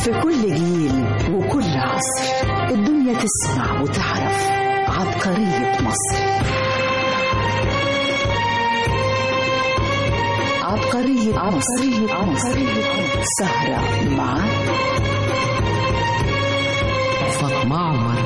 في كل جيل وكل عصر الدنيا تسمع وتعرف عبقرية مصر عبقرية عبقرية مصر سهرة مع فاطمة عمر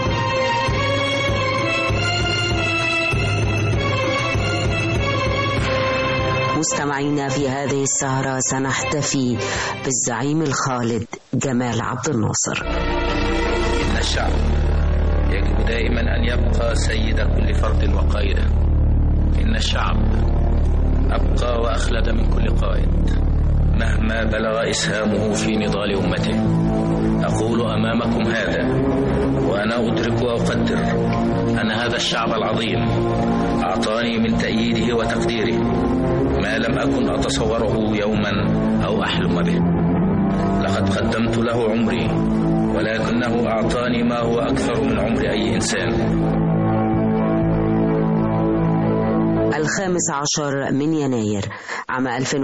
مستمعينا في هذه السهرة سنحتفي بالزعيم الخالد جمال عبد الناصر إن الشعب يجب دائما أن يبقى سيد كل فرد وقائده إن الشعب أبقى وأخلد من كل قائد مهما بلغ إسهامه في نضال أمته أقول أمامكم هذا وأنا أدرك وأقدر أن هذا الشعب العظيم أعطاني من تأييده وتقديره ما لم أكن أتصوره يوما أو أحلم به لقد قدمت له عمري ولكنه أعطاني ما هو أكثر من عمر أي إنسان الخامس عشر من يناير عام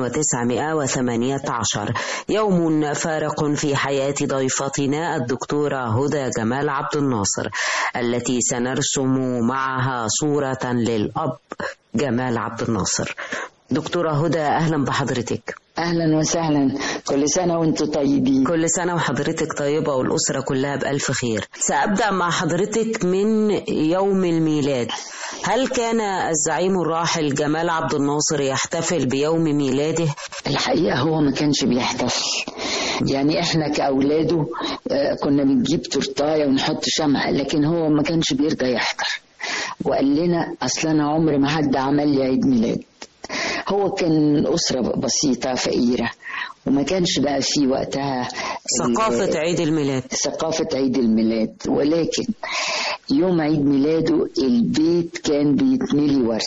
1918 يوم فارق في حياة ضيفتنا الدكتورة هدى جمال عبد الناصر التي سنرسم معها صورة للأب جمال عبد الناصر دكتورة هدى أهلا بحضرتك اهلا وسهلا كل سنه وانتم طيبين كل سنة وحضرتك طيبة والأسرة كلها بألف خير سأبدأ مع حضرتك من يوم الميلاد هل كان الزعيم الراحل جمال عبد الناصر يحتفل بيوم ميلاده؟ الحقيقه هو ما كانش بيحتفل يعني احنا كاولاده آه، كنا بنجيب تورتايه ونحط شمع لكن هو ما كانش بيرضى يحضر وقال لنا اصل انا عمري ما حد عمل لي عيد ميلاد هو كان أسرة بسيطة فقيرة وما كانش بقى في وقتها ال- ثقافة عيد الميلاد ثقافة عيد الميلاد ولكن يوم عيد ميلاده البيت كان بيتملي ورد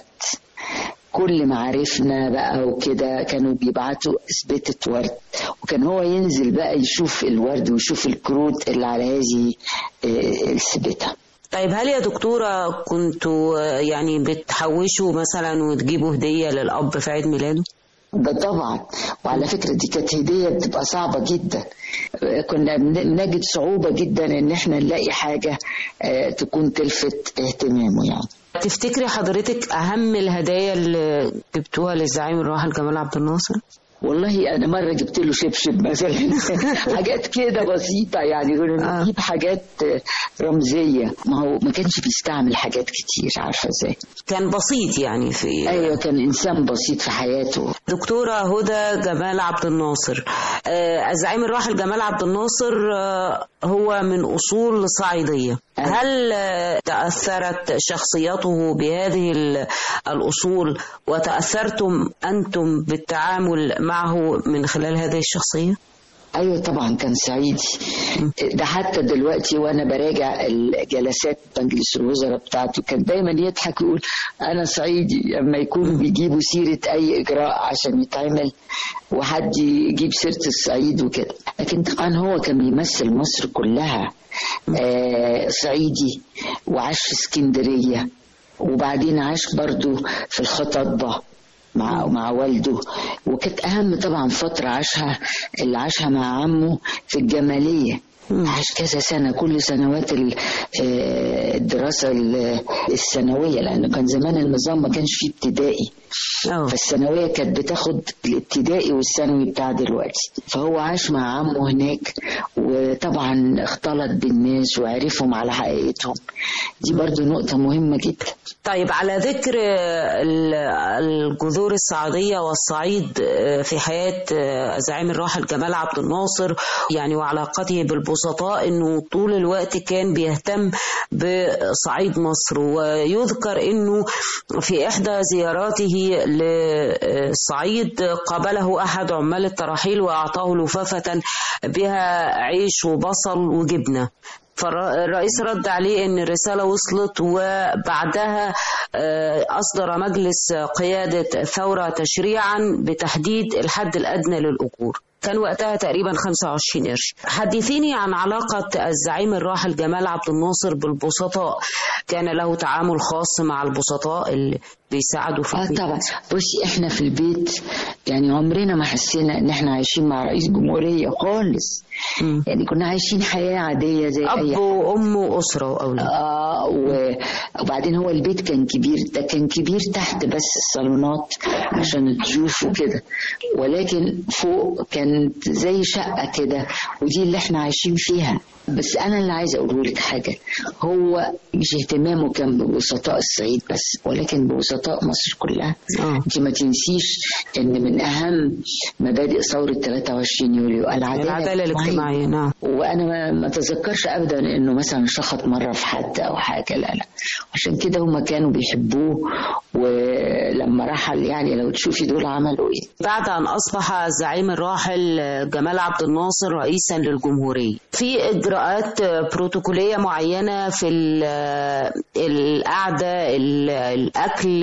كل ما عرفنا بقى وكده كانوا بيبعتوا اثبتة ورد وكان هو ينزل بقى يشوف الورد ويشوف الكروت اللي على هذه آه، الثبتة طيب هل يا دكتورة كنتوا آه، يعني بتحوشوا مثلا وتجيبوا هدية للأب في عيد ميلاده؟ ده طبعا وعلى فكرة دي كانت هدية بتبقى صعبة جدا آه، كنا بن- بنجد صعوبة جدا ان احنا نلاقي حاجة آه، تكون تلفت اهتمامه يعني تفتكري حضرتك أهم الهدايا اللي جبتوها للزعيم الراحل جمال عبد الناصر؟ والله انا مره جبت له شبشب مثلا حاجات كده بسيطه يعني كنا آه. بنجيب حاجات آه، رمزيه ما هو ما كانش بيستعمل حاجات كتير عارفه ازاي كان بسيط يعني في ايوه كان انسان بسيط في حياته دكتورة هدى جمال عبد الناصر آه، الزعيم الراحل جمال عبد الناصر آه، هو من أصول صعيدية هل آه، تأثرت شخصيته بهذه ال- الأصول وتأثرتم أنتم بالتعامل معه من خلال هذه الشخصية؟ ايوه طبعا كان صعيدي ده حتى دلوقتي وانا براجع الجلسات مجلس الوزراء بتاعته كان دايما يضحك ويقول انا صعيدي لما يكونوا بيجيبوا سيره اي اجراء عشان يتعمل وحد يجيب سيره الصعيد وكده لكن طبعا هو كان بيمثل مصر كلها آه صعيدي وعاش في اسكندريه وبعدين عاش برضو في الخطاطبه مع مع والده وكانت اهم طبعا فتره عاشها اللي عاشها مع عمه في الجماليه عاش كذا سنة كل سنوات ال- آه، الدراسة ال- الثانوية لأن كان زمان النظام ما كانش فيه ابتدائي أوه. فالثانوية كانت بتاخد الابتدائي والثانوي بتاع دلوقتي فهو عاش مع عمه هناك وطبعا اختلط بالناس وعرفهم على حقيقتهم دي برضو نقطة مهمة جدا طيب على ذكر ال- الجذور الصعيدية والصعيد في حياة الزعيم الراحل جمال عبد الناصر يعني وعلاقته بالبسطاء انه طول الوقت كان بيهتم بصعيد مصر ويذكر انه في احدى زياراته للصعيد قابله احد عمال التراحيل واعطاه لفافة بها عيش وبصل وجبنة فالرئيس رد عليه ان الرساله وصلت وبعدها آه، اصدر مجلس قياده ثوره تشريعا بتحديد الحد الادنى للاجور كان وقتها تقريبا 25 قرش حدثيني عن علاقة الزعيم الراحل جمال عبد الناصر بالبسطاء كان له تعامل خاص مع البسطاء اللي بيساعدوا في اه البيت. طبعا بصي احنا في البيت يعني عمرنا ما حسينا ان احنا عايشين مع رئيس جمهوريه خالص مم. يعني كنا عايشين حياه عاديه زي اي اب وام واسره واولاد آه و- وبعدين هو البيت كان كبير ده كان كبير تحت بس الصالونات عشان الضيوف وكده ولكن فوق كانت زي شقة كده ودي اللي احنا عايشين فيها بس أنا اللي عايزة أقوله لك حاجة هو مش اهتمامه كان بوسطاء الصعيد بس ولكن بوسطاء مصر كلها آه. انت ما تنسيش ان من اهم مبادئ ثوره 23 يوليو العداله, العداله الاجتماعيه نعم وانا ما, ما اتذكرش ابدا انه مثلا شخط مره في حد او حاجه لا لا عشان كده هم كانوا بيحبوه ولما رحل يعني لو تشوفي دول عملوا ايه بعد أن أصبح الزعيم الراحل جمال عبد الناصر رئيسا للجمهورية في إجراءات بروتوكولية معينة في ال- القعدة ال- الأكل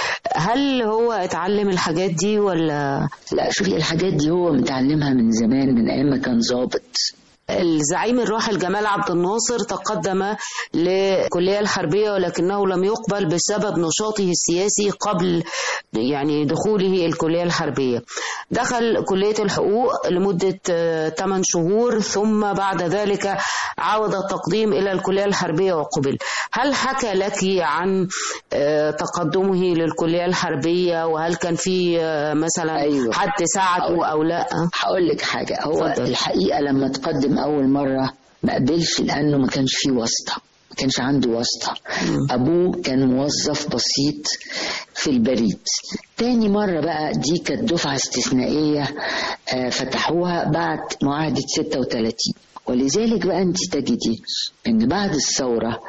هل هو اتعلم الحاجات دي ولا لا شوفي الحاجات دي هو متعلمها من زمان من ايام ما كان ظابط الزعيم الراحل جمال عبد الناصر تقدم للكلية الحربية ولكنه لم يقبل بسبب نشاطه السياسي قبل يعني دخوله الكلية الحربية دخل كلية الحقوق لمدة 8 شهور ثم بعد ذلك عاود التقديم إلى الكلية الحربية وقبل هل حكى لك عن آه، تقدمه للكلية الحربية وهل كان في آه، مثلا أيوة. حد ساعده أو لا هقول لك حاجه هو اتفضل. الحقيقه لما تقدم اول مره ما قبلش لانه ما كانش فيه واسطه ما كانش عنده واسطة أبوه كان موظف بسيط في البريد تاني مرة بقى دي كانت دفعة استثنائية آه، فتحوها بعد معاهدة 36 ولذلك بقى أنت تجدي إن بعد الثورة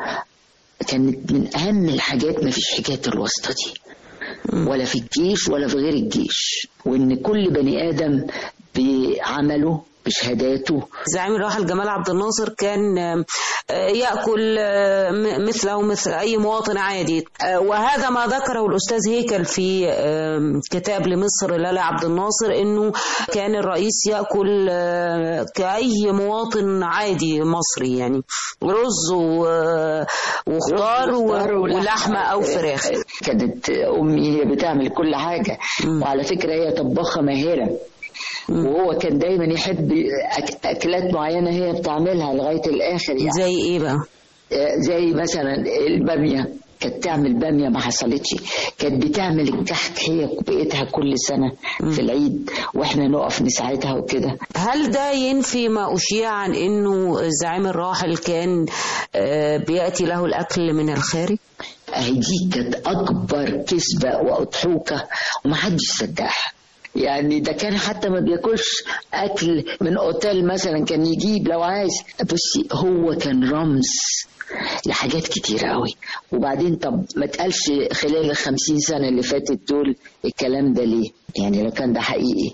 كانت من أهم الحاجات ما فيش حكاية الواسطة دي ولا في الجيش ولا في غير الجيش وإن كل بني آدم بعمله بشهاداته زعيم الراحل جمال عبد الناصر كان آه، يأكل آه، م- مثله مثل أي مواطن عادي آه، وهذا ما ذكره الأستاذ هيكل في آه، كتاب لمصر لالا عبد الناصر أنه كان الرئيس يأكل آه، كأي مواطن عادي مصري يعني رز و- وخضار وخضار و- ولحمة. ولحمة أو فراخ كانت امي هي بتعمل كل حاجه وعلى فكره هي طباخه ماهره وهو كان دايما يحب أك- اكلات معينه هي بتعملها لغايه الاخر يعني زي إيه بقى؟ آه، زي مثلا الباميه كانت تعمل باميه ما حصلتش كانت بتعمل الكحك هي بقيتها كل سنه في العيد واحنا نقف نساعدها وكده هل ده ينفي ما أشيع عن أنه الزعيم الراحل كان آه، بيأتي له الأكل من الخارج؟ اهي دي كانت اكبر كذبه واضحوكه ومحدش صدقها يعني ده كان حتى ما بياكلش اكل من اوتيل مثلا كان يجيب لو عايز بصي هو كان رمز لحاجات كتير قوي وبعدين طب ما تقالش خلال الخمسين سنة اللي فاتت دول الكلام ده ليه يعني لو كان ده حقيقي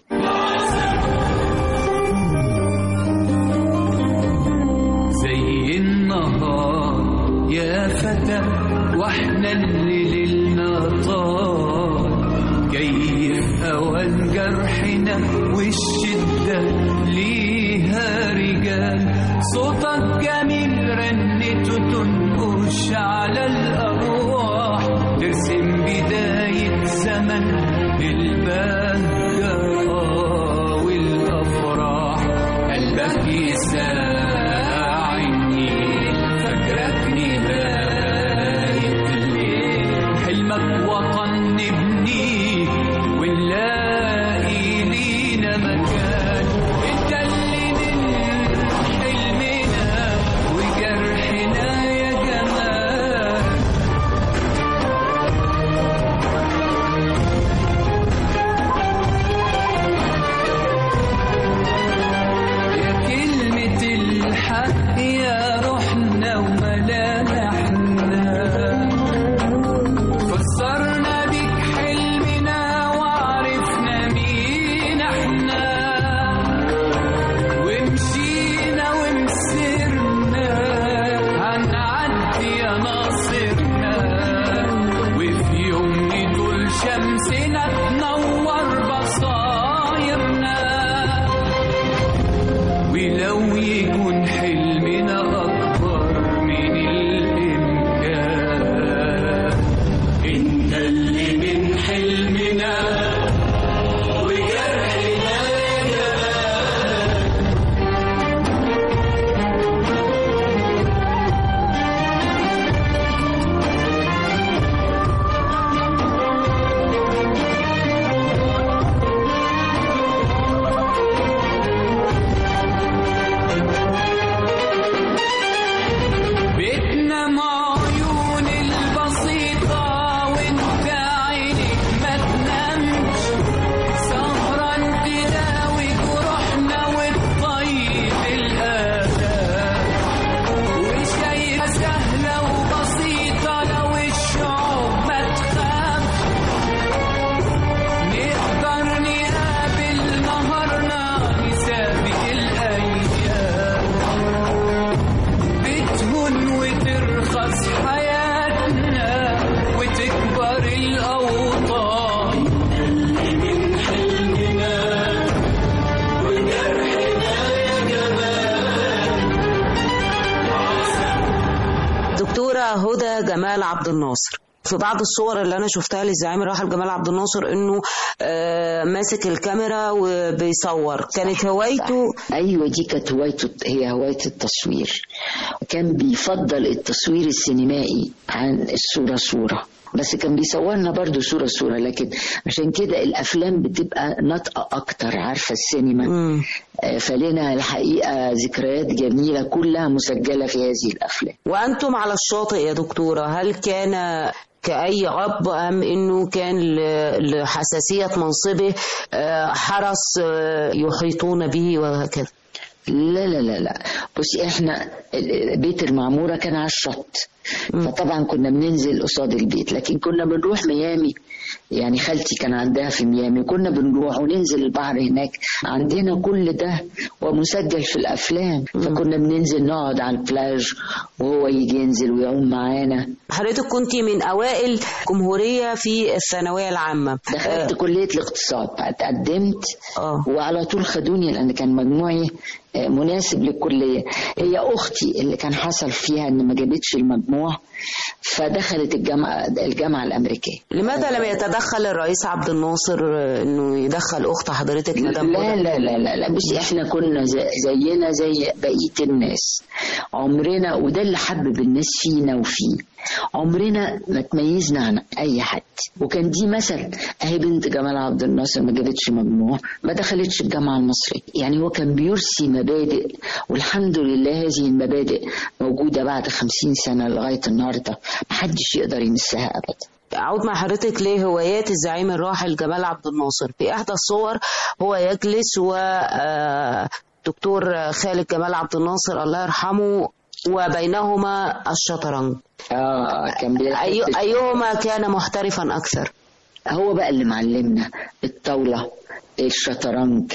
زي النهار يا فتى واحنا اللي ليلنا طال كيف اوان جرحنا والشدة ليها رجال صوتك جميل رنته تنقش على الارواح ترسم بداية زمن للبهجة آه والافراح قلبك يساعدني فاكرك نهاية الليل حلمك وطن نبنيه ونلاقي لينا مكان انت اللي من حلمنا وجرحنا يا جمال الأوطان دكتورة هدى جمال عبد الناصر في بعض الصور اللي انا شفتها للزعيم الراحل جمال عبد الناصر انه آه، ماسك الكاميرا وبيصور كانت هوايته ايوه دي كانت هوايته هي هوايه التصوير كان بيفضل التصوير السينمائي عن الصوره صوره بس كان بيصورنا برضو صورة صورة لكن عشان كده الأفلام بتبقى ناطقة أكتر عارفة السينما مم. آه، فلنا الحقيقة ذكريات جميلة كلها مسجلة في هذه الأفلام وأنتم على الشاطئ يا دكتورة هل كان كأي أب أم إنه كان ل- لحساسية منصبه آه، حرس آه، يحيطون به وهكذا لا لا لا لا بصي احنا ال- بيت المعمورة كان على الشط فطبعا كنا بننزل قصاد البيت لكن كنا بنروح ميامي يعني خالتي كان عندها في ميامي كنا بنروح وننزل البحر هناك عندنا كل ده ومسجل في الافلام فكنا بننزل نقعد على البلاج وهو يجي ينزل ويعوم معانا حضرتك كنت من أوائل جمهورية في الثانوية العامة دخلت كلية الاقتصاد اتقدمت آه. وعلى طول خدوني لأن كان مجموعي آه، مناسب للكلية هي أختي اللي كان حصل فيها إن ما جابتش المجموع فدخلت الجامعة الجامعة الأمريكية لماذا لم يتدخل الرئيس عبد الناصر آه، انه يدخل اخت حضرتك مدام لا هدى؟ لا لا لا لا بس احنا كنا زي- زينا زي بقية الناس عمرنا وده اللي حبب الناس فينا وفيه عمرنا ما تميزنا عن اي حد وكان دي مثل اهي بنت جمال عبد الناصر ما جابتش مجموع ما دخلتش الجامعه المصريه يعني هو كان بيرسي مبادئ والحمد لله هذه المبادئ موجوده بعد خمسين سنه لغايه النهارده محدش يقدر يمسها ابدا أعود مع حضرتك لهوايات الزعيم الراحل جمال عبد الناصر في إحدى الصور هو يجلس و آه، دكتور خالد جمال عبد الناصر الله يرحمه وبينهما الشطرنج اه كان بيلعب أي... أيهما كان محترفا أكثر هو بقى اللي معلمنا الطاولة الشطرنج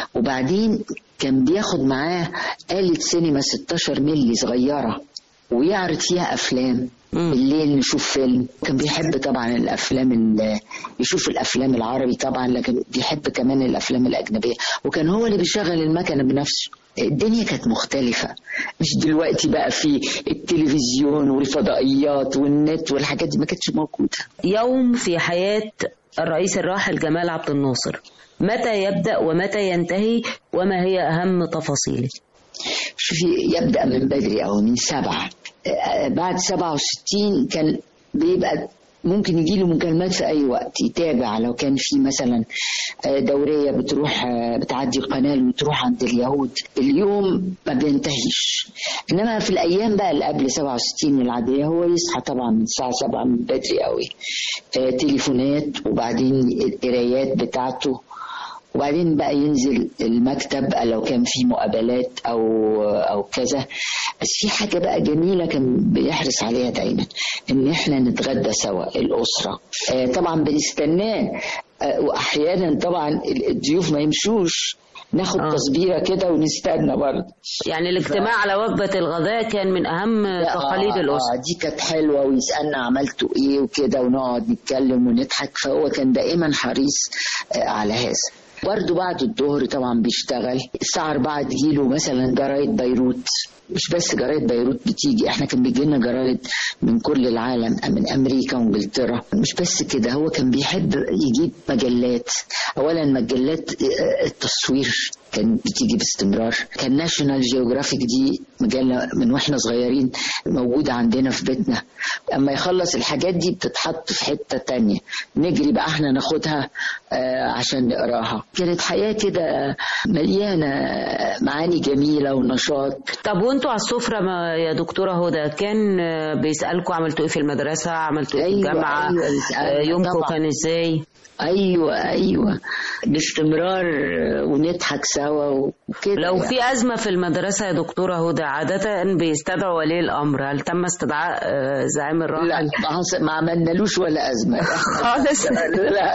وبعدين كان بياخد معاه آلة سينما 16 ملي صغيرة ويعرض فيها أفلام مم. بالليل نشوف فيلم كان بيحب طبعا الأفلام ال- يشوف الأفلام العربي طبعا لكن بيحب كمان الأفلام الأجنبية وكان هو اللي بيشغل المكنة بنفسه الدنيا كانت مختلفة مش دلوقتي بقى في التلفزيون والفضائيات والنت والحاجات دي ما كانتش موجودة يوم في حياة الرئيس الراحل جمال عبد الناصر متى يبدأ ومتى ينتهي وما هي أهم تفاصيله شوفي يبدأ من بدري أو من سبعة آه، بعد سبعة وستين كان بيبقى ممكن يجيله مكالمات في أي وقت يتابع لو كان في مثلا آه، دورية بتروح آه، بتعدي القناة وتروح عند اليهود اليوم ما بينتهيش إنما في الأيام بقى اللي قبل 67 العادية هو يصحى طبعا من الساعة 7 من بدري قوي آه، تليفونات وبعدين القرايات بتاعته وبعدين بقى ينزل المكتب لو كان في مقابلات او او كذا بس في حاجه بقى جميله كان بيحرص عليها دايما ان احنا نتغدى سوا الاسره آه، طبعا بنستناه آه، واحيانا طبعا الضيوف ما يمشوش ناخد آه. تصبيره كده ونستنى برضه يعني الاجتماع على وجبة الغداء كان من أهم تقاليد آه، الأسرة آه دي كانت حلوة ويسألنا عملتوا إيه وكده ونقعد نتكلم ونضحك فهو كان دائما حريص آه على هذا برضه بعد الظهر طبعا بيشتغل الساعة 4 تجيله مثلا جرايد بيروت مش بس جرايد بيروت بتيجي احنا كان بيجي لنا جرايد من كل العالم من امريكا وانجلترا مش بس كده هو كان بيحب يجيب مجلات اولا مجلات آه، التصوير كان بتيجي باستمرار كان ناشونال جيوغرافيك دي مجلة من واحنا صغيرين موجودة عندنا في بيتنا اما يخلص الحاجات دي بتتحط في حتة تانية نجري بقى احنا ناخدها آه، عشان نقراها كانت حياة كده مليانة معاني جميلة ونشاط طب وانتوا على السفرة ما يا دكتورة هدى كان آه، بيسألكوا عملتوا ايه في المدرسة عملتوا ايه في أيوة، الجامعة أيوة، آه، بيسألنا يومكم طبعا. كان ازاي ايوه ايوه باستمرار آه، ونضحك سوا وكده لو يعني. في أزمة في المدرسة يا دكتورة هدى عادة بيستدعوا ولي الأمر هل تم استدعاء آه، زعيم لا الراحل ما حص- ما عملنالوش ولا أزمة خالص لا لا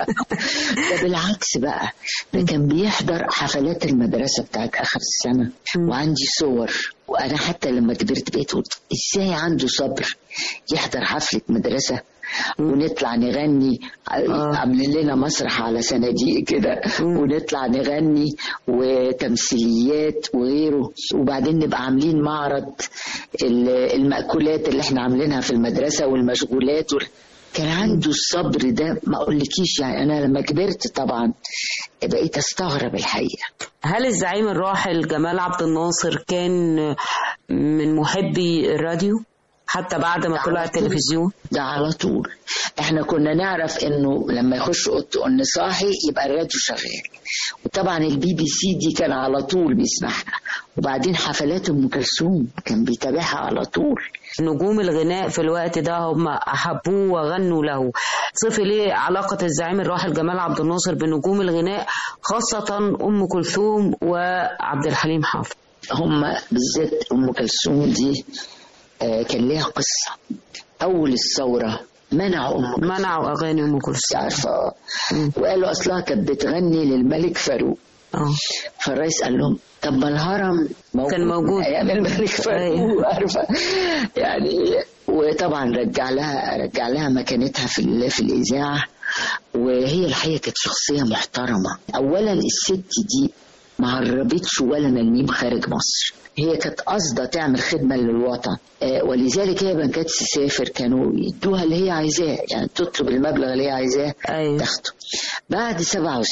ده بالعكس بقى ده كان بيحضر حفلات المدرسة بتاعت آخر السنة وعندي صور وأنا حتى لما كبرت بقيت قلت إزاي عنده صبر يحضر حفلة مدرسة ونطلع نغني عاملين لنا مسرح على صناديق كده ونطلع نغني وتمثيليات وغيره وبعدين نبقى عاملين معرض ال- المأكولات اللي احنا عاملينها في المدرسة والمشغولات وال... كان عنده الصبر ده ما اقولكيش يعني انا لما كبرت طبعا بقيت استغرب الحقيقه هل الزعيم الراحل جمال عبد الناصر كان من محبي الراديو حتى بعد ما طلع التلفزيون ده على طول احنا كنا نعرف انه لما يخش اوضته ان صاحي يبقى الراديو شغال وطبعا البي بي سي دي كان على طول بيسمعها وبعدين حفلات ام كلثوم كان بيتابعها على طول نجوم الغناء في الوقت ده هم أحبوه وغنوا له صفي ليه علاقة الزعيم الراحل جمال عبد الناصر بنجوم الغناء خاصة أم كلثوم وعبد الحليم حافظ هم بالذات ام كلثوم دي آه، كان ليها قصه اول الثوره منعوا ام كلثوم منعوا أغاني أم كلثوم عارفه وقالوا اصلها كانت بتغني للملك فاروق اه فالرئيس قال لهم طب ما الهرم موجود كان موجود. من ايام الملك فاروق أيوة. عارفه يعني وطبعا رجع لها رجع لها مكانتها في ال- في الاذاعه وهي الحقيقه كانت شخصيه محترمه اولا الست دي ما هربتش ولا ملميم خارج مصر هي كانت قاصده تعمل خدمه للوطن آه، ولذلك هي ما كانتش تسافر كانوا يدوها اللي هي عايزاه يعني تطلب المبلغ اللي هي عايزاه أيوة. تاخده بعد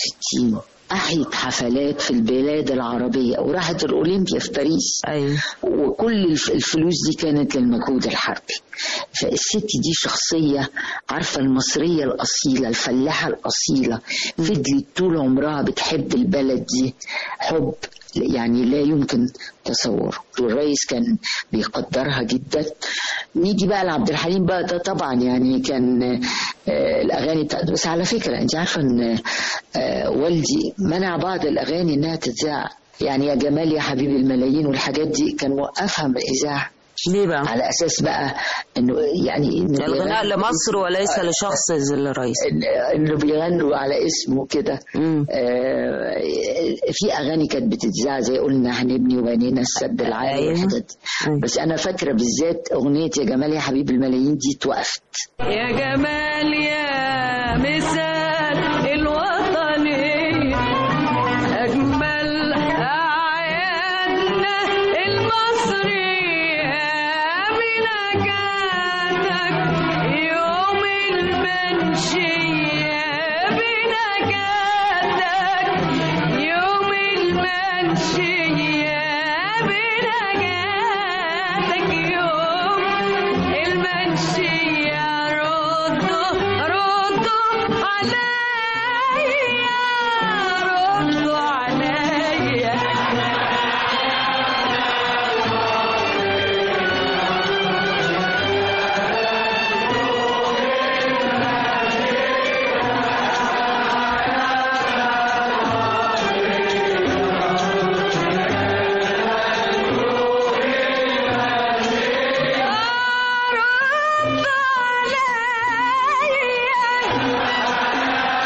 67 أحيت حفلات في البلاد العربية وراحت الأولمبيا في باريس أيوة وكل الف- الفلوس دي كانت للمجهود الحربي فالست دي شخصية عارفة المصرية الأصيلة الفلاحة الأصيلة فضلت طول عمرها بتحب البلد دي حب يعني لا يمكن تصوره والرئيس كان بيقدرها جدا نيجي بقى لعبد الحليم بقى ده طبعا يعني كان آه، الاغاني بتاعته بس على فكره انت عارفه ان آه، والدي منع بعض الاغاني انها تتذاع يعني يا جمال يا حبيبي الملايين والحاجات دي كان موقفها من الاذاعه ليه بقى؟ على اساس بقى انه يعني إنه الغناء بيغنوا- لمصر وليس لشخص الرئيس إن- انه بيغنوا على اسمه كده مم. آه، في اغاني كانت بتتذاع زي قلنا هنبني وبنينا السد العالي أيوة. والحاجات دي أيوة. بس انا فاكره بالذات اغنيه يا جمال يا حبيب الملايين دي اتوقفت يا جمال يا مثال الوطنية أجمل أعيادنا المصرية بنجاتك يوم المنشية بنجاتك يوم المنشية بنجاتك يوم المنشية ردوا ردوا عليا ردوا عليا ردوا عليا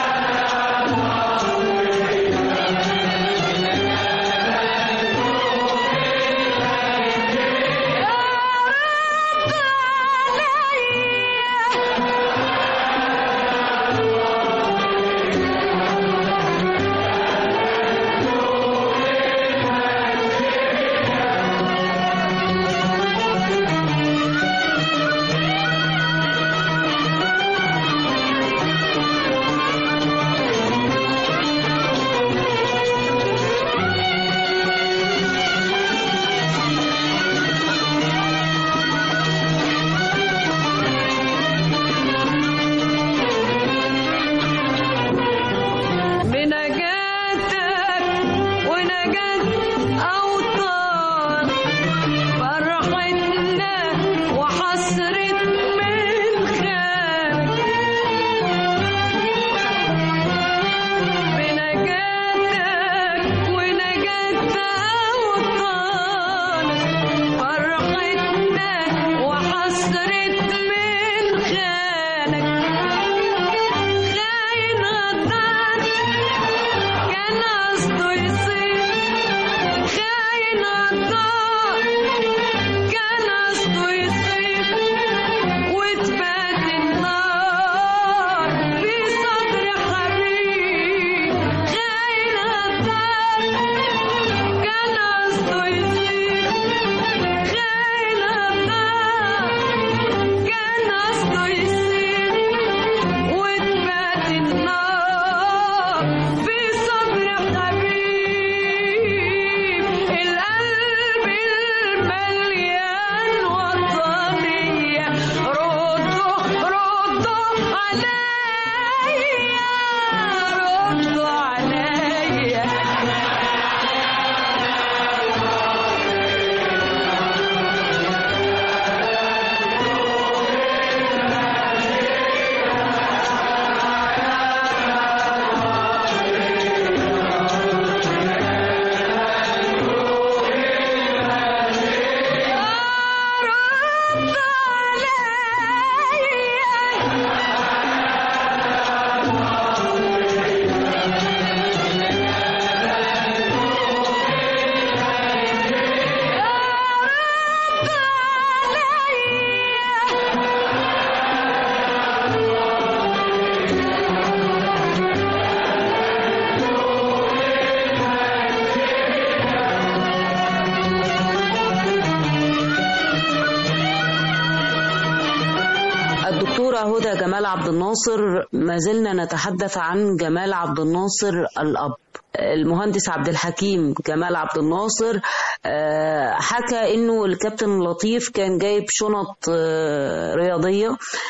ردوا عليا الدكتورة هدى جمال عبد الناصر ما زلنا نتحدث عن جمال عبد الناصر الأب المهندس عبد الحكيم جمال عبد الناصر آه، حكى انه الكابتن لطيف كان جايب شنط آه، رياضيه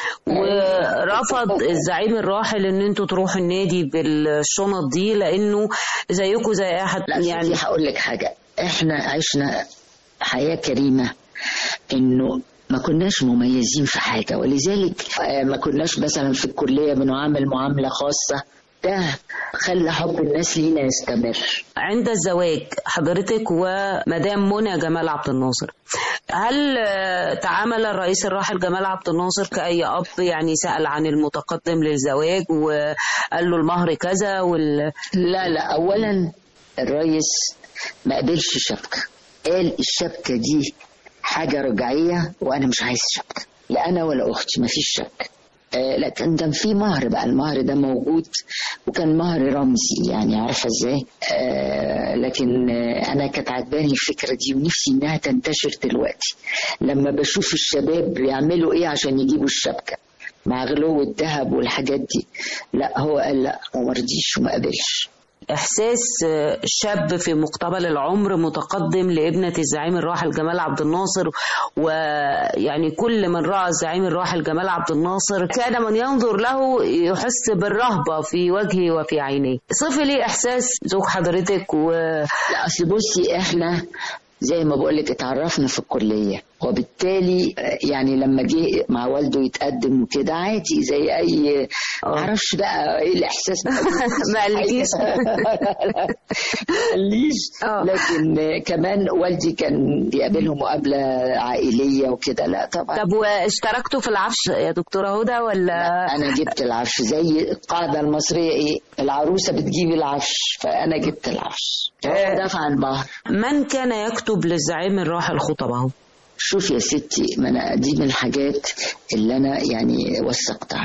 ورفض الزعيم الراحل ان انتوا تروحوا النادي بالشنط دي لانه زيكم زي اي حد لا يعني يعني هقول لك حاجة احنا عشنا حياة كريمة انه ما كناش مميزين في حاجة ولذلك آه، ما كناش مثلا في الكلية بنعامل معاملة خاصة ده خلى حب الناس لينا يستمر عند الزواج حضرتك ومدام منى جمال عبد الناصر هل آه، تعامل الرئيس الراحل جمال عبد الناصر كأي أب يعني سأل عن المتقدم للزواج وقال له المهر كذا وال... لا لا اولا الرئيس ما قبلش شبكه قال الشبكه دي حاجه رجعيه وانا مش عايز شبكه لا انا ولا اختي ما فيش شبكه آه لكن كان في مهر بقى المهر ده موجود وكان مهر رمزي يعني عارفه ازاي آه لكن آه انا كانت عجباني الفكره دي ونفسي انها تنتشر دلوقتي لما بشوف الشباب بيعملوا ايه عشان يجيبوا الشبكه مع غلو الذهب والحاجات دي لا هو قال لا وما رضيش وما قبلش إحساس آه، شاب في مقتبل العمر متقدم لابنة الزعيم الراحل جمال عبد الناصر ويعني كل من رأى الزعيم الراحل جمال عبد الناصر كان من ينظر له يحس بالرهبة في وجهه وفي عينيه صفي لي إحساس زوج حضرتك و لا اصل بصي احنا زي ما بقول لك اتعرفنا في الكليه وبالتالي آه، يعني لما جه مع والده يتقدم وكده عادي زي اي معرفش بقى ايه الاحساس ما قالكيش قاليش آه. لكن آه، كمان والدي كان بيقابلهم مقابله عائليه وكده لا طبعا طب واشتركتوا في العفش يا دكتورة هدى ولا انا جبت العفش زي القاعده المصريه ايه العروسه بتجيب العفش فانا جبت العفش هو دفع البحر من كان يكتب للزعيم الراحل خطبه شوف يا ستي ما انا دي من الحاجات اللي انا يعني وثقتها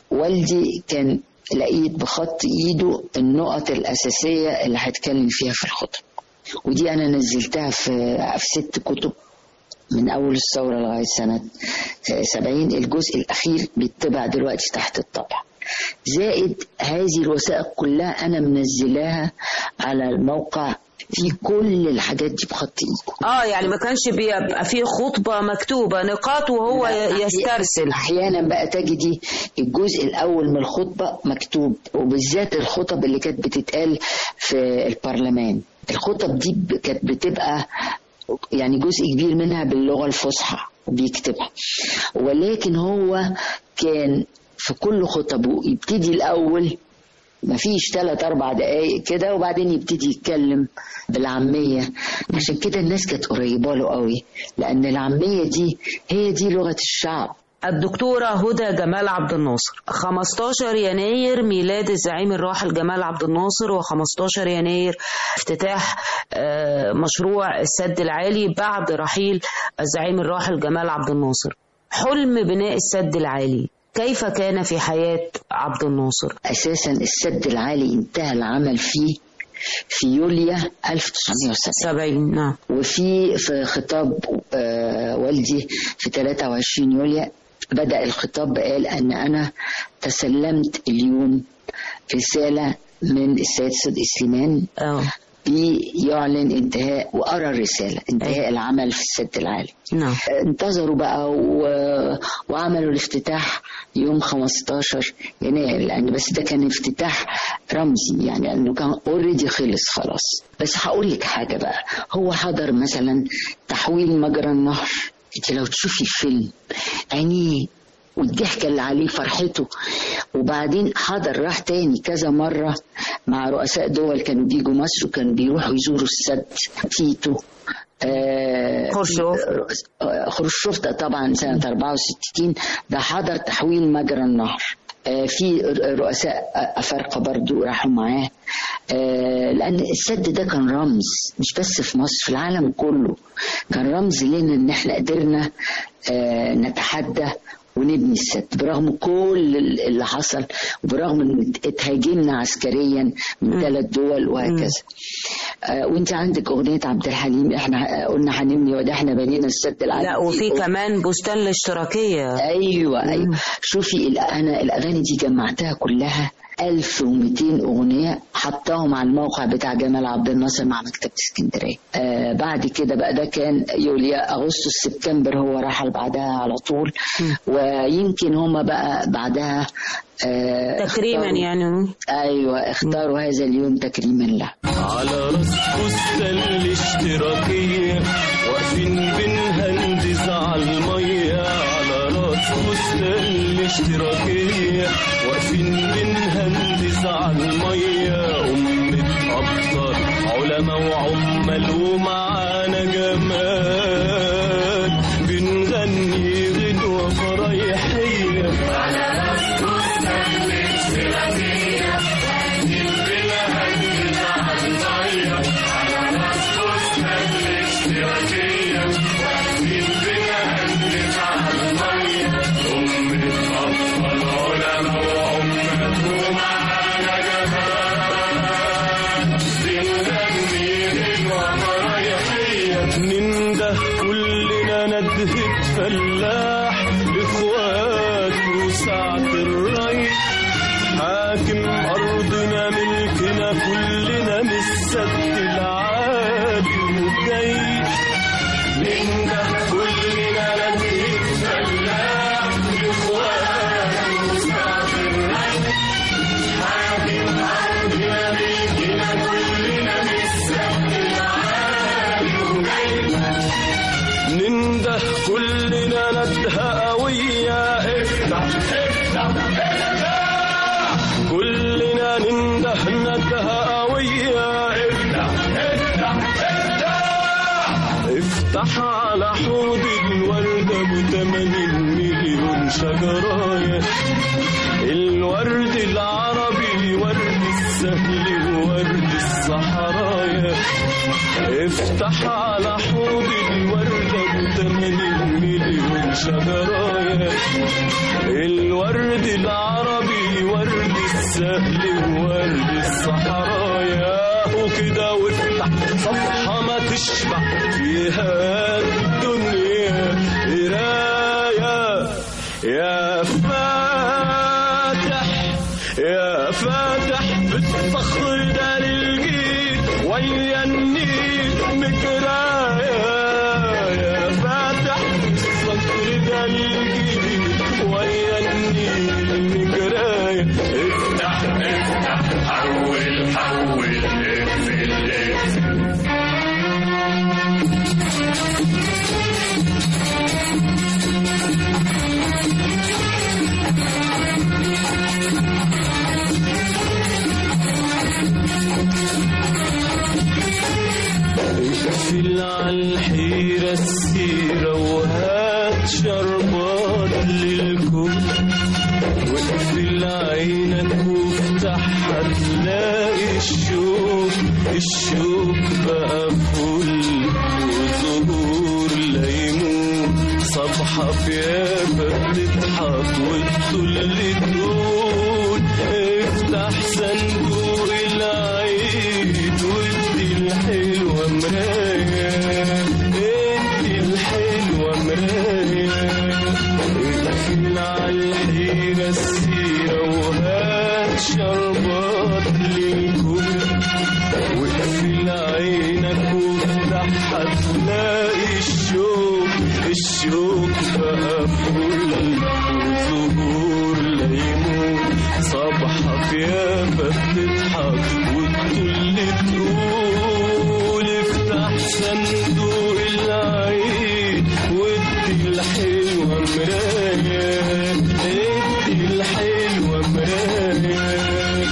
والدي كان لقيت بخط ايده النقط الاساسيه اللي هتكلم فيها في الخطب ودي انا نزلتها في في ست كتب من اول الثوره لغايه سنه آه، 70 الجزء الاخير بيتبع دلوقتي تحت الطبع زائد هذه الوثائق كلها انا منزلاها على الموقع في كل الحاجات دي بخط ايده اه يعني ما كانش بيبقى فيه خطبة مكتوبة نقاط وهو لا، يسترسل احيانا بقى تجدي الجزء الاول من الخطبه مكتوب وبالذات الخطب اللي كانت بتتقال في البرلمان الخطب دي ب- كانت بتبقى يعني جزء كبير منها باللغه الفصحى وبيكتبها ولكن هو كان في كل خطبه يبتدي الاول مفيش ثلاث اربع دقايق كده وبعدين يبتدي يتكلم بالعاميه عشان كده الناس كانت قريبه له قوي لان العاميه دي هي دي لغه الشعب الدكتورة هدى جمال عبد الناصر 15 يناير ميلاد الزعيم الراحل جمال عبد الناصر و15 يناير افتتاح آه، مشروع السد العالي بعد رحيل الزعيم الراحل جمال عبد الناصر حلم بناء السد العالي كيف كان في حياة عبد الناصر اساسا السد العالي انتهى العمل فيه في يوليو 1970 70 نعم وفي في خطاب آه، والدي في 23 يوليو بدأ الخطاب قال أن أنا تسلمت اليوم رسالة من السيد صدقي سليمان اه بيعلن انتهاء وقرا الرساله انتهاء العمل في السد العالي نعم انتظروا بقى و... وعملوا الافتتاح يوم 15 يناير لان بس ده كان افتتاح رمزي يعني لانه كان اوريدي خلص خلاص بس هقول لك حاجه بقى هو حضر مثلا تحويل مجرى النهر انت لو تشوفي فيلم عينيه والضحكة اللي عليه فرحته وبعدين حضر راح تاني كذا مرة مع رؤساء دول كانوا بيجوا مصر وكانوا بيروحوا يزوروا السد تيتو آه، خرشوف. آه، خرشوف ده طبعا سنة 64 ده حضر تحويل مجرى النهر آه، في رؤساء أفارقة برضو راحوا معاه آه، لأن السد ده كان رمز مش بس في مصر في العالم كله كان رمز لنا إن إحنا قدرنا آه، نتحدى ونبني السد برغم كل اللي حصل وبرغم ان اتهاجمنا عسكريا من ثلاث دول وهكذا آه وانت عندك اغنيه عبد الحليم احنا قلنا هنبني وده احنا بنينا السد العالي لا وفي كمان بستان الاشتراكية ايوه ايوه شوفي ال- انا الاغاني دي جمعتها كلها 1200 اغنيه حطاهم على الموقع بتاع جمال عبد الناصر مع مكتبه اسكندريه آه بعد كده بقى ده كان يوليا اغسطس سبتمبر هو رحل بعدها على طول ويمكن هما بقى بعدها آه تكريما اختاروا- يعني ايوه اختاروا هذا اليوم تكريما له على راس فستان الاشتراكية واقفين بنهندس على المية على راس فستان الاشتراكية واقفين بنهندس على المية أمة أبطال علماء وعمال ومعانا جمال بنغني غنوة فرايحية ننده كلنا ندهة فلاح اخوات وسعة الري حاكم ارضنا ملكنا كلنا من السد العالي وجاي ننده كلنا ندهة فلاح اخوات وسعة الري حاكم ارضنا ملكنا كلنا من السد العالي وجاي ننده كلنا ندهة قوية افتح افتح افتح كلنا ننده ندهة قوية افتح افتح افتح افتح على حوض الوردة بتمانين مليون شجراية الورد العربي ورد السهل وورد الصحرايا افتح على حوض الوردة بتمانين مليون شجرايا الورد العربي ورد السهل وورد الصحرايا وكده وافتح صفحة ما تشبع فيها الدنيا قراية يا فاتح يا فاتح في الصخر ده للجيل ويا النيل مجرايا يا فاتح في الصخر ده للجيل ويا النيل مجرايا افتح افتح حول حول اقفل اقفل اقفل عالحيرة السيرة وهات شربات للكل واقفل عينك وافتحها تلاقي الشوق الشوق بقى فل وزهور ليمون صبحة بيابة بتضحك وتطل تقول افتح صندوق العيد وادي الحلوة مراية ادي الحلوة مراية اقفل عالحيرة السيرة وهات شربات للكل واقفل الشوق بقى فل وزهور ليمون صبحك يا بتضحك وتطل تقول افتح صندوق العيد وادي الحلوة مراية ادي الحلوة مراية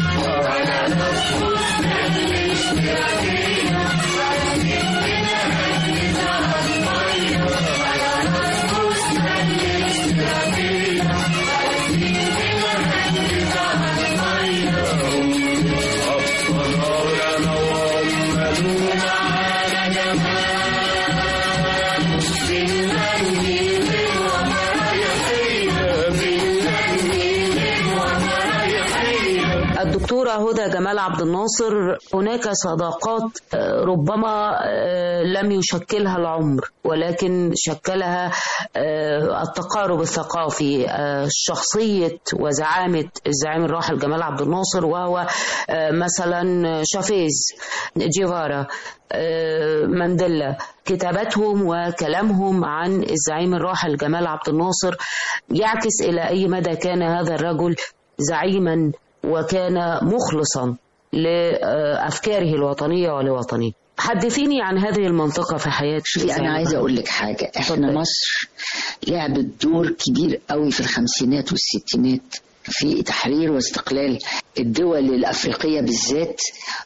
الدكتورة هدى جمال عبد الناصر هناك صداقات آه، ربما آه، لم يشكلها العمر ولكن شكلها آه، التقارب الثقافي آه، شخصية وزعامة الزعيم الراحل جمال عبد الناصر وهو آه، مثلا شافيز جيفارا آه، مانديلا كتاباتهم وكلامهم عن الزعيم الراحل جمال عبد الناصر يعكس إلى أي مدى كان هذا الرجل زعيما وكان مخلصا لأفكاره الوطنية ولوطنه حدثيني عن هذه المنطقة في حياة شوفي انا عايزه اقول لك حاجه احنا مصر لعبت دور كبير قوي في الخمسينات والستينات في تحرير واستقلال الدول الافريقيه بالذات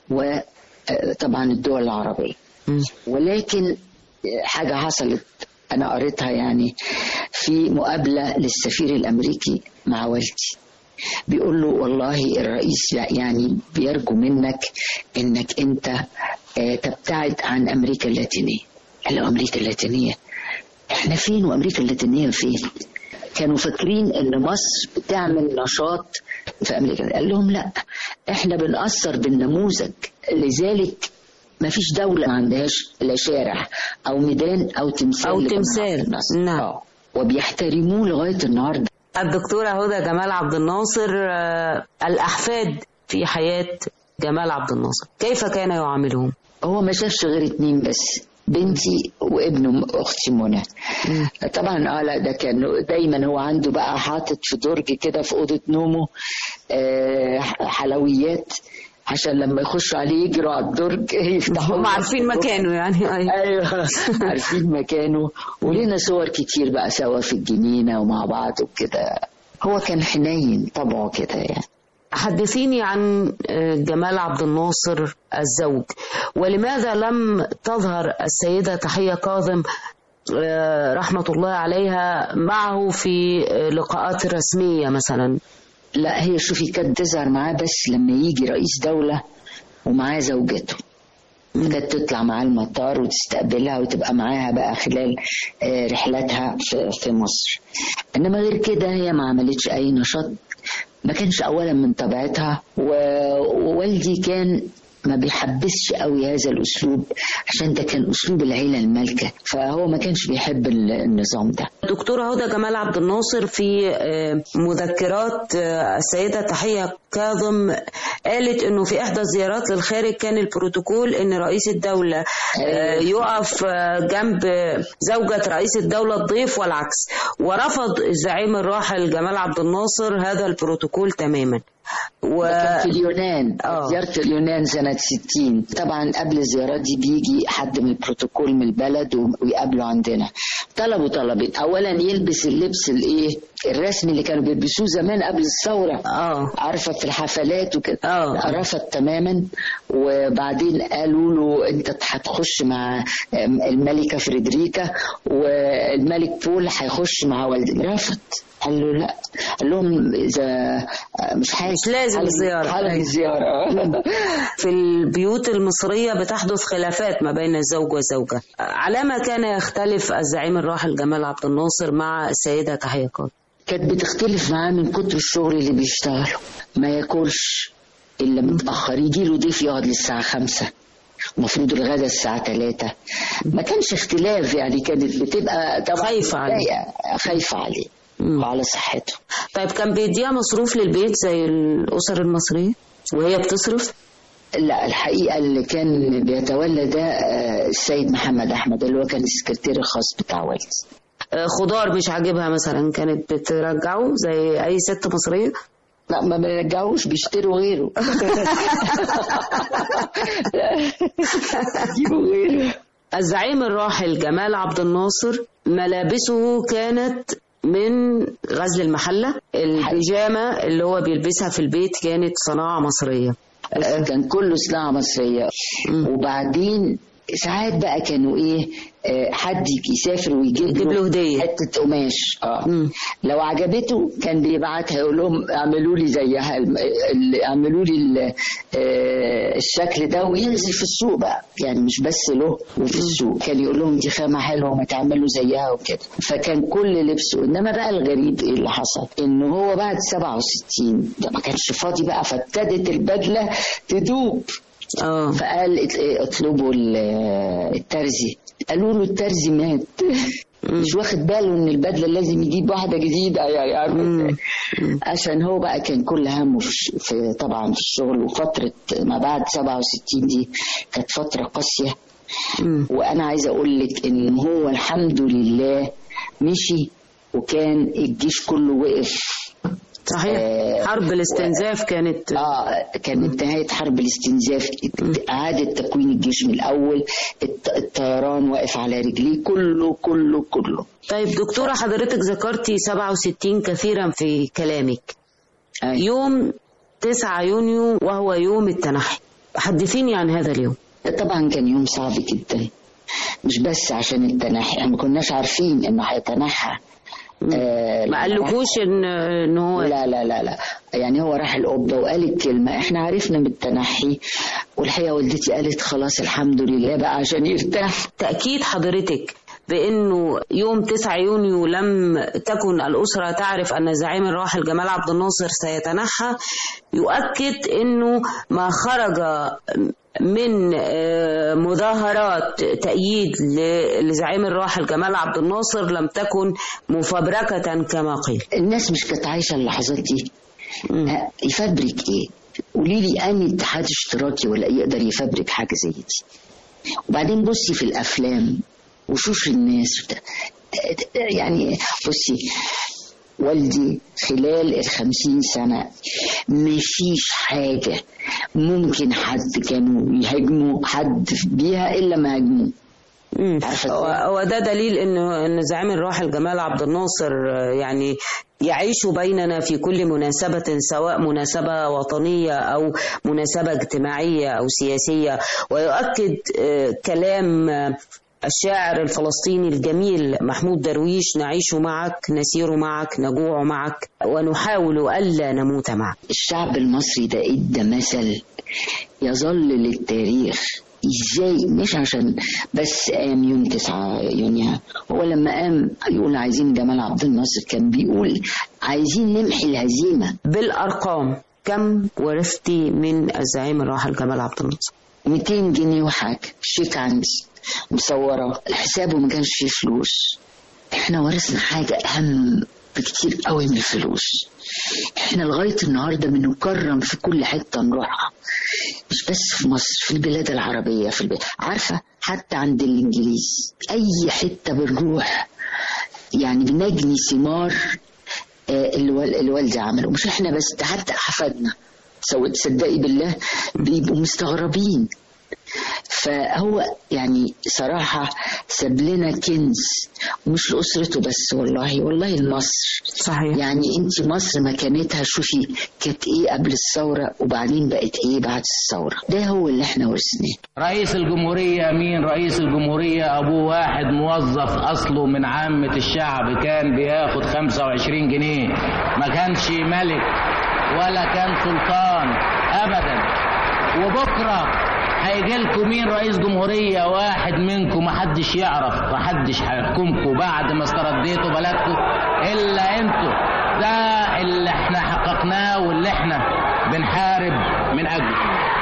وطبعا الدول العربيه مم. ولكن حاجه حصلت انا قريتها يعني في مقابله للسفير الامريكي مع والدي بيقول له والله الرئيس يعني بيرجو منك انك انت آه، تبتعد عن امريكا اللاتينيه قال له امريكا اللاتينيه احنا فين وامريكا اللاتينيه فين كانوا فاكرين ان مصر بتعمل نشاط في امريكا قال لهم لا احنا بنأثر بالنموذج لذلك ما فيش دولة ما عندهاش لا شارع أو ميدان أو تمثال أو لجمال تمثال. عبد الناصر. نعم. آه. وبيحترموه لغاية النهاردة الدكتورة هدى جمال عبد الناصر آه، الأحفاد في حياة جمال عبد الناصر كيف كان يعاملهم؟ هو ما شافش غير اتنين بس بنتي وابن م- اختي منى طبعا اه لا ده كان دايما هو عنده بقى حاطط في درج كده في اوضه نومه آه، حلويات عشان لما يخشوا عليه يجروا على الدرج يفتحوا هم عارفين مكانه يعني أيوة. ايوه عارفين مكانه ولينا صور كتير بقى سوا في الجنينه ومع بعض وكده هو كان حنين طبعه كده يعني حدثيني عن آه، جمال عبد الناصر الزوج ولماذا لم تظهر السيدة تحية كاظم آه، رحمة الله عليها معه في آه، لقاءات رسمية مثلا لا هي شوفي كانت تظهر معاه بس لما يجي رئيس دولة ومعاه زوجته كانت تطلع معاه المطار وتستقبلها وتبقى معاها بقى خلال آه، رحلاتها في, في مصر انما غير كده هي ما عملتش اي نشاط ما كانش اولا من طبيعتها و- ووالدي كان ما بيحبسش قوي هذا الاسلوب عشان ده كان اسلوب العيله المالكه فهو ما كانش بيحب ال- النظام ده الدكتورة هدى جمال عبد الناصر في آه، مذكرات آه، السيدة تحية كاظم قالت انه في احدى الزيارات للخارج كان البروتوكول ان رئيس الدولة آه، يقف آه، جنب زوجة رئيس الدولة الضيف والعكس ورفض الزعيم الراحل جمال عبد الناصر هذا البروتوكول تماما و... كان في اليونان آه. زيارة اليونان سنة 60 طبعا قبل الزيارات دي بيجي حد من البروتوكول من البلد و- ويقابله عندنا طلبوا طلبين اولا يلبس اللبس الايه الرسمي اللي كانوا بيلبسوه زمان قبل الثورة اه عارفة في الحفلات وكده آه. رفض تماما وبعدين قالوا له انت هتخش مع الملكة فريدريكا والملك بول هيخش مع والدي رفض قال له لا قال لهم اذا مش حاجة مش لازم الزيارة. حلقة أيوة. الزيارة في البيوت المصرية بتحدث خلافات ما بين الزوج والزوجة على ما كان يختلف الزعيم الراحل جمال عبد الناصر مع السيدة تحية كاظم كانت بتختلف معاه من كتر الشغل اللي بيشتغله ما ياكلش الا متاخر يجي له ضيف يقعد للساعه خمسة المفروض الغدا الساعة ثلاثة ما كانش اختلاف يعني كانت بتبقى طبعا خايفة عليه. متضايقة، خايفة عليه مم. وعلى صحته طيب كان بيديها مصروف للبيت زي الأسر المصرية وهي بتصرف لا الحقيقة اللي كان بيتولى ده آه، السيد محمد أحمد اللي هو كان السكرتير الخاص بتاع والدي آه، خضار مش عاجبها مثلا كانت بترجعه زي اي ست مصريه لا ما بيرجعوش بيشتروا غيره يجيبوا غيره الزعيم الراحل جمال عبد الناصر ملابسه كانت من غزل المحله البيجامه اللي هو بيلبسها في البيت كانت صناعه مصريه بس كان كله صناعة مصرية وبعدين ساعات بقى كانوا ايه آه، حد يسافر ويجيب يجيب له هدية. حته قماش اه مم. لو عجبته كان بيبعتها يقول لهم اعملوا لي زيها الم- ال- اعملوا لي ال- آه، الشكل ده وينزل في السوق بقى يعني مش بس له وفي السوق كان يقول لهم دي خامه حلوه ما تعملوا زيها وكده فكان كل لبسه انما بقى الغريب ايه اللي حصل ان هو بعد 67 ده ما كانش فاضي بقى فابتدت البدله تدوب اه فقال ات- اطلبوا ال- الترزي قالوا له الترزي مات مش واخد باله ان البدله لازم يجيب واحده جديده يعني عارف إزاي؟ عشان هو بقى كان كل همه في, الش- في طبعا في الشغل وفتره ما بعد 67 دي كانت فتره قاسيه مم. وانا عايزه اقول لك ان هو الحمد لله مشي وكان الجيش كله وقف صحيح آه، حرب الاستنزاف كانت اه كانت نهايه حرب الاستنزاف اعاده تكوين الجيش من الاول الط- الطيران واقف على رجليه كله كله كله طيب دكتورة حضرتك ذكرتي 67 كثيرا في كلامك أي. يوم 9 يونيو وهو يوم التنحي حدثيني عن هذا اليوم طبعا كان يوم صعب جدا مش بس عشان التنحي احنا ما كناش عارفين انه هيتنحى آه ما قالكوش ان ان هو لا لا لا لا يعني هو راح القبة وقال الكلمة احنا عرفنا بالتنحي والحقيقة والدتي قالت خلاص الحمد لله بقى عشان يرتاح تأكيد حضرتك بأنه يوم 9 يونيو لم تكن الأسرة تعرف أن الزعيم الراحل جمال عبد الناصر سيتنحى يؤكد أنه ما خرج من آه، مظاهرات تأييد ل- لزعيم الراحل جمال عبد الناصر لم تكن مفبركة كما قيل الناس مش كانت عايشة اللحظات دي ها، يفبرك ايه قولي لي اني اتحاد اشتراكي ولا يقدر يفبرك حاجة زي دي وبعدين بصي في الافلام وشوش الناس وت- يعني بصي والدي خلال الخمسين سنة مفيش حاجة ممكن حد كانوا يهاجموا حد بيها إلا ما هاجموه مم. عارفة إزاي؟ هو هو ده دليل انه ان زعيم الراحل جمال عبد الناصر آه، يعني يعيش بيننا في كل مناسبة سواء مناسبة وطنية أو مناسبة اجتماعية أو سياسية ويؤكد آه، كلام آه، الشاعر الفلسطيني الجميل محمود درويش نعيش معك نسير معك نجوع معك ونحاول ألا نموت معك الشعب المصري ده ادى مثل يظل للتاريخ ازاي مش عشان بس قام يوم 9 يونيو هو لما قام يقول عايزين جمال عبد الناصر كان بيقول عايزين نمحي الهزيمه بالأرقام كم ورثتي من الزعيم الراحل جمال عبد الناصر 200 جنيه وحاجه شيك عندي مصوره الحساب وما كانش فيه فلوس احنا ورثنا حاجه اهم بكتير قوي من الفلوس احنا لغايه النهارده بنكرم في كل حته نروحها مش بس في مصر في البلاد العربيه في البلاد. عارفه حتى عند الانجليز اي حته بنروح يعني بنجني ثمار آه، الوال- الوالدة عمله مش احنا بس ده حتى احفادنا سو تصدقي بالله بيبقوا مستغربين فهو يعني صراحة ساب لنا كنز ومش لأسرته بس والله والله لمصر صحيح يعني انت مصر مكانتها شوفي كانت ايه قبل الثورة وبعدين بقت ايه بعد الثورة ده هو اللي احنا ورثناه رئيس الجمهورية مين رئيس الجمهورية أبوه واحد موظف أصله من عامة الشعب كان بياخد 25 جنيه ما كانش ملك ولا كان سلطان أبدا وبكرة هيجي لكم مين رئيس جمهورية واحد منكم محدش يعرف محدش هيحكمكم بعد ما استرديتوا بلدكم إلا انتوا ده اللي احنا حققناه واللي احنا بنحارب من أجله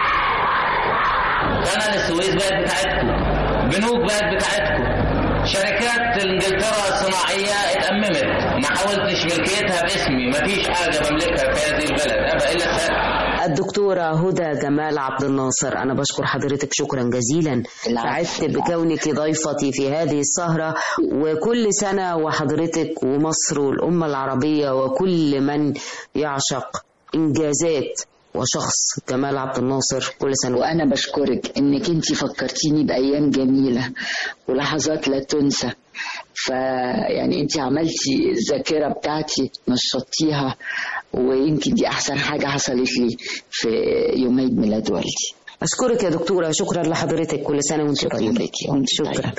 قناة السويس بقت بتاعتكم بنوك بقت بتاعتكم شركات انجلترا الصناعية اتأممت ما حاولتش ملكيتها باسمي ما فيش حاجة بملكها في هذه البلد أبقى إلا السلام الدكتورة هدى جمال عبد الناصر أنا بشكر حضرتك شكرا جزيلا العفو. سعدت بكونك ضيفتي في هذه السهرة وكل سنة وحضرتك ومصر والأمة العربية وكل من يعشق إنجازات وشخص جمال عبد الناصر كل سنة وانا بشكرك انك انت فكرتيني بايام جميله ولحظات لا تنسى فيعني انت عملتي الذاكره بتاعتي نشطتيها ويمكن دي احسن حاجه حصلت لي في يوم عيد ميلاد والدي أشكرك يا دكتورة شكرا لحضرتك كل سنة وأنت شكرا طيبة لك وانت شكرا طيبة.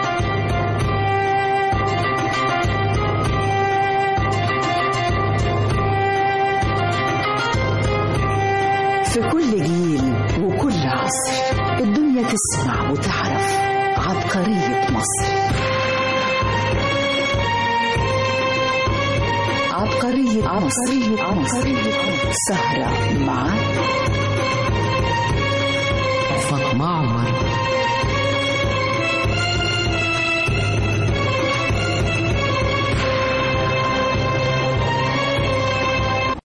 في كل جيل وكل عصر الدنيا تسمع وتعرف عبقرية مصر عبقرية عبقرية مصر سهرة مع